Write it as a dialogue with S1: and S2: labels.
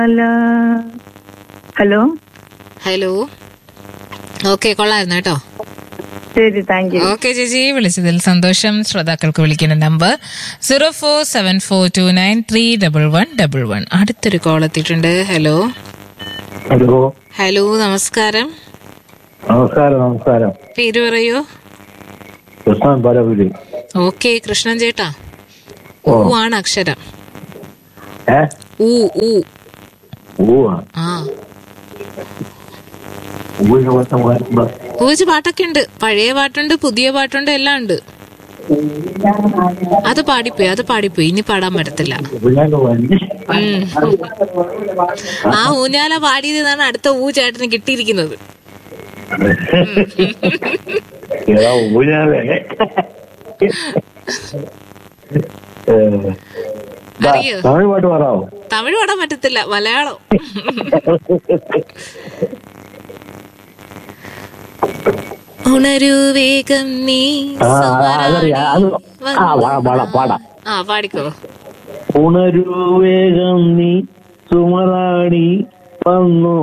S1: അല്ല hello
S2: hello okay കൊള്ളായിരുന്നു കേട്ടോ
S1: ശരി താങ്ക് യു
S3: ഓക്കെ ചേച്ചി വിളിച്ചതിൽ സന്തോഷം ശ്രോതാക്കൾക്ക് വിളിക്കുന്ന number zero four seven four two nine three double one double one
S2: അടുത്തൊരു കോൾ എത്തിയിട്ടുണ്ട് ഹലോ
S4: ഹലോ
S2: ഹലോ നമസ്കാരം
S4: നമസ്കാരം നമസ്കാരം
S2: പേര് പറയൂ
S4: കൃഷ്ണൻ പരപുരി
S2: ഓക്കെ കൃഷ്ണൻ ചേട്ടാ
S4: ഓ.
S2: ഊ ആണ് അക്ഷരം
S4: ഏ
S2: ഊ ഊ
S4: ഊവാ
S2: ആ
S4: ഊവിന് മൊത്തം വരുമ്പോ
S2: ഊച്ച് പാട്ടൊക്കെ ഉണ്ട് പഴയ പാട്ടുണ്ട് പുതിയ പാട്ടുണ്ട് എല്ലാം ഉണ്ട് അത് പാടിപ്പോയി അത് പാടിപ്പോയി ഇനി പാടാൻ പറ്റത്തില്ല
S4: ഊഞ്ഞാല് വണ്ടി
S2: ഉം. ആ ഊഞ്ഞാല പാടിയതാണ് അടുത്ത ഊ ചേട്ടന് കിട്ടിയിരിക്കുന്നത്
S4: ഏതാ ഊഞ്ഞാലേ ഏ, ദാ,
S2: അറിയോ?
S4: തമിഴ് പാട്ട് പാടാവോ
S2: തമിഴ് പാടാൻ പറ്റത്തില്ല മലയാളം ഉണരൂ വേഗം നീ
S4: ആ, അതറിയാം. അത് ആ, പാടാം, പാടാം, പാടാം.
S2: ആ പാടിക്കോ
S4: ഉണരൂ വേഗം നീ സുമറാണി വന്നു